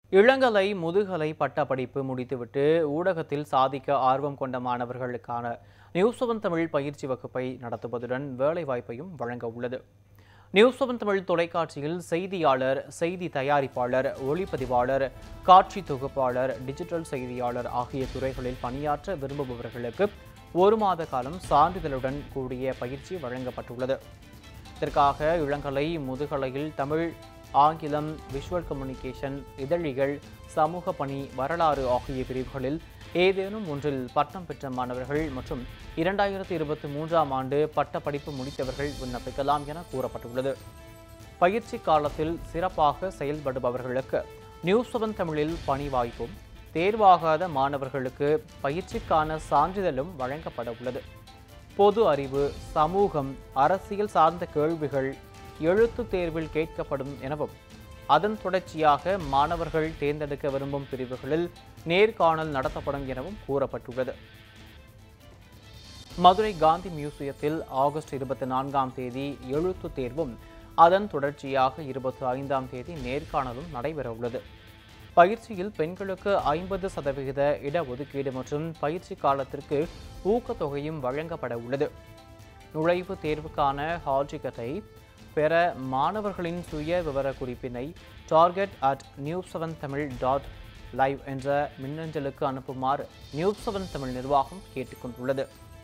இளங்கலை முதுகலை பட்டப்படிப்பு முடித்துவிட்டு ஊடகத்தில் சாதிக்க ஆர்வம் கொண்ட மாணவர்களுக்கான நியூஸ் செவன் தமிழ் பயிற்சி வகுப்பை நடத்துவதுடன் வேலைவாய்ப்பையும் வழங்க உள்ளது நியூஸ் செவன் தமிழ் தொலைக்காட்சியில் செய்தியாளர் செய்தி தயாரிப்பாளர் ஒளிப்பதிவாளர் காட்சி தொகுப்பாளர் டிஜிட்டல் செய்தியாளர் ஆகிய துறைகளில் பணியாற்ற விரும்புபவர்களுக்கு ஒரு மாத காலம் சான்றிதழுடன் கூடிய பயிற்சி வழங்கப்பட்டுள்ளது இதற்காக இளங்கலை முதுகலையில் தமிழ் ஆங்கிலம் விஷுவல் கம்யூனிகேஷன் இதழிகள் சமூக பணி வரலாறு ஆகிய பிரிவுகளில் ஏதேனும் ஒன்றில் பட்டம் பெற்ற மாணவர்கள் மற்றும் இரண்டாயிரத்தி இருபத்தி மூன்றாம் ஆண்டு பட்டப்படிப்பு முடித்தவர்கள் விண்ணப்பிக்கலாம் என கூறப்பட்டுள்ளது பயிற்சி காலத்தில் சிறப்பாக செயல்படுபவர்களுக்கு நியூஸ் செவன் தமிழில் பணி வாய்ப்பும் தேர்வாகாத மாணவர்களுக்கு பயிற்சிக்கான சான்றிதழும் வழங்கப்பட உள்ளது பொது அறிவு சமூகம் அரசியல் சார்ந்த கேள்விகள் எழுத்து தேர்வில் கேட்கப்படும் எனவும் அதன் தொடர்ச்சியாக மாணவர்கள் தேர்ந்தெடுக்க விரும்பும் பிரிவுகளில் நேர்காணல் நடத்தப்படும் எனவும் கூறப்பட்டுள்ளது மதுரை காந்தி மியூசியத்தில் ஆகஸ்ட் இருபத்தி நான்காம் தேதி எழுத்து தேர்வும் அதன் தொடர்ச்சியாக இருபத்தி ஐந்தாம் தேதி நேர்காணலும் நடைபெறவுள்ளது பயிற்சியில் பெண்களுக்கு ஐம்பது சதவிகித இடஒதுக்கீடு மற்றும் பயிற்சி காலத்திற்கு ஊக்கத்தொகையும் வழங்கப்பட உள்ளது நுழைவுத் தேர்வுக்கான ஹால் டிக்கெட்டை பெற மாணவர்களின் சுய விவர குறிப்பினை target at news seven Tamil dot live என்ற மின்னஞ்சலுக்கு அனுப்புமாறு நியூஸ் செவன் தமிழ் நிர்வாகம் கேட்டுக்கொண்டுள்ளது